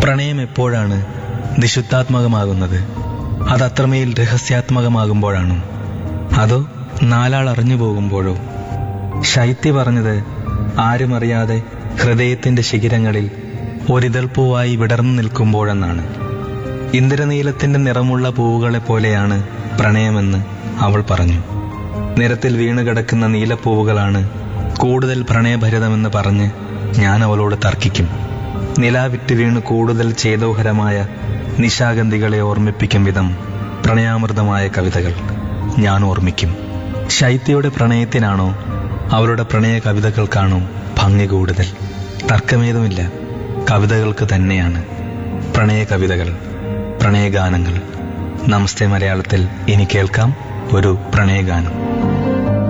പ്രണയം എപ്പോഴാണ് നിശുദ്ധാത്മകമാകുന്നത് അത് അത്രമേൽ രഹസ്യാത്മകമാകുമ്പോഴാണോ അതോ നാലാൾ അറിഞ്ഞു പോകുമ്പോഴോ ശൈത്യ പറഞ്ഞത് ആരുമറിയാതെ ഹൃദയത്തിന്റെ ശിഖിരങ്ങളിൽ ഒരിതൾപ്പൂവായി വിടർന്നു നിൽക്കുമ്പോഴെന്നാണ് ഇന്ദ്രനീലത്തിന്റെ നിറമുള്ള പൂവുകളെ പോലെയാണ് പ്രണയമെന്ന് അവൾ പറഞ്ഞു നിരത്തിൽ വീണുകിടക്കുന്ന നീലപ്പൂവുകളാണ് കൂടുതൽ പ്രണയഭരിതമെന്ന് പറഞ്ഞ് ഞാൻ അവളോട് തർക്കിക്കും നിലാവിറ്റ് വീണ് കൂടുതൽ ചേതോഹരമായ നിശാഗന്ധികളെ ഓർമ്മിപ്പിക്കും വിധം പ്രണയാമൃതമായ കവിതകൾ ഞാൻ ഓർമ്മിക്കും ശൈത്യയുടെ പ്രണയത്തിനാണോ അവളുടെ പ്രണയ കവിതകൾക്കാണോ ഭംഗി കൂടുതൽ തർക്കമേതുമില്ല കവിതകൾക്ക് തന്നെയാണ് പ്രണയ കവിതകൾ പ്രണയഗാനങ്ങൾ നമസ്തേ മലയാളത്തിൽ ഇനി കേൾക്കാം ഒരു പ്രണയഗാനം